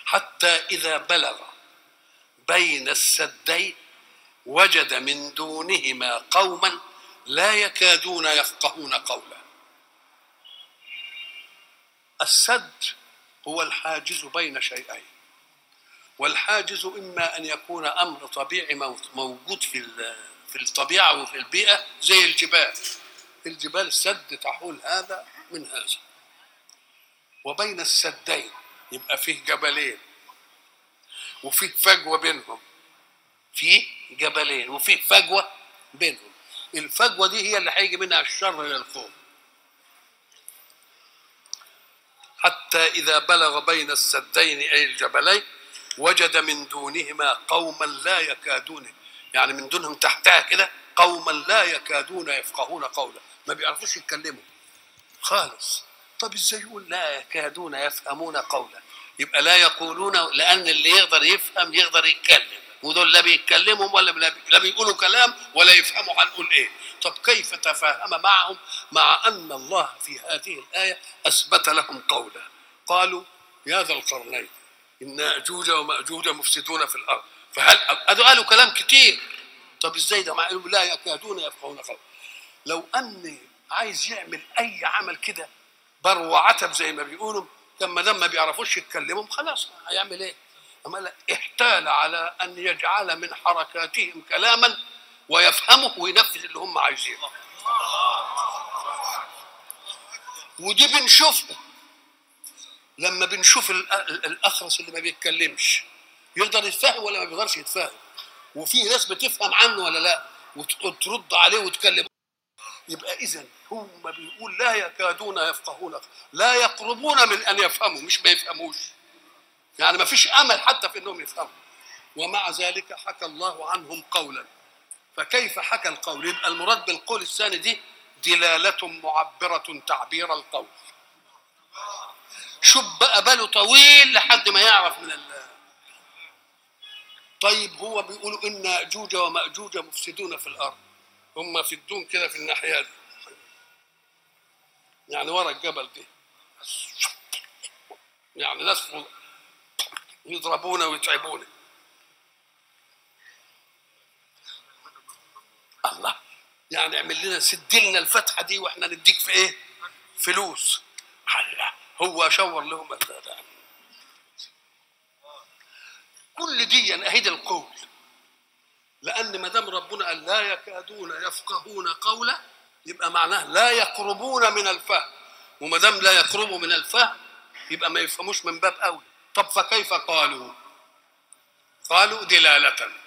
حتى إذا بلغ بين السدين وجد من دونهما قوما لا يكادون يفقهون قولا السد هو الحاجز بين شيئين والحاجز اما ان يكون امر طبيعي موجود في في الطبيعه وفي البيئه زي الجبال الجبال سد تحول هذا من هذا وبين السدين يبقى فيه جبلين وفيه فجوه بينهم في جبلين وفيه فجوه بينهم الفجوه دي هي اللي هيجي منها الشر للقوم حتى اذا بلغ بين السدين اي الجبلين وجد من دونهما قوما لا يكادون يعني من دونهم تحتها كده قوما لا يكادون يفقهون قولا ما بيعرفوش يتكلموا خالص طب ازاي يقول لا يكادون يفهمون قولا يبقى لا يقولون لان اللي يقدر يفهم يقدر يتكلم ودول لا بيتكلموا ولا لا بيقولوا كلام ولا يفهموا هنقول ايه طب كيف تفاهم معهم مع ان الله في هذه الايه اثبت لهم قولا قالوا يا ذا القرنين ان اجوج وماجوج مفسدون في الارض فهل قالوا كلام كتير طب ازاي ده مع لا يكادون يفقهون قولا لو ان عايز يعمل اي عمل كده بر وعتب زي ما بيقولوا كان ما دام ما بيعرفوش يتكلموا خلاص هيعمل ايه؟ أما لا احتال على ان يجعل من حركاتهم كلاما ويفهمه وينفذ اللي هم عايزينه ودي بنشوفها لما بنشوف الاخرس اللي ما بيتكلمش يقدر يتفهم ولا ما بيقدرش يتفهم وفي ناس بتفهم عنه ولا لا وترد عليه وتكلم يبقى اذا هم بيقول لا يكادون يفقهون لا يقربون من ان يفهموا مش ما يفهموش يعني ما فيش امل حتى في انهم يفهموا ومع ذلك حكى الله عنهم قولا فكيف حكى القول يبقى المراد بالقول الثاني دي دلالة معبرة تعبير القول شوف بقى باله طويل لحد ما يعرف من ال طيب هو بيقولوا ان اجوج وماجوج مفسدون في الارض هم في الدون كده في الناحيه دي يعني ورا الجبل دي يعني ناس يضربونا ويتعبونا الله يعني اعمل لنا سد لنا الفتحه دي واحنا نديك في ايه؟ فلوس الله هو شور لهم كل دي اهيد القول لان ما دام ربنا قال لا يكادون يفقهون قولا يبقى معناه لا يقربون من الفهم وما دام لا يقربوا من الفهم يبقى ما يفهموش من باب اولى طب فكيف قالوا قالوا دلاله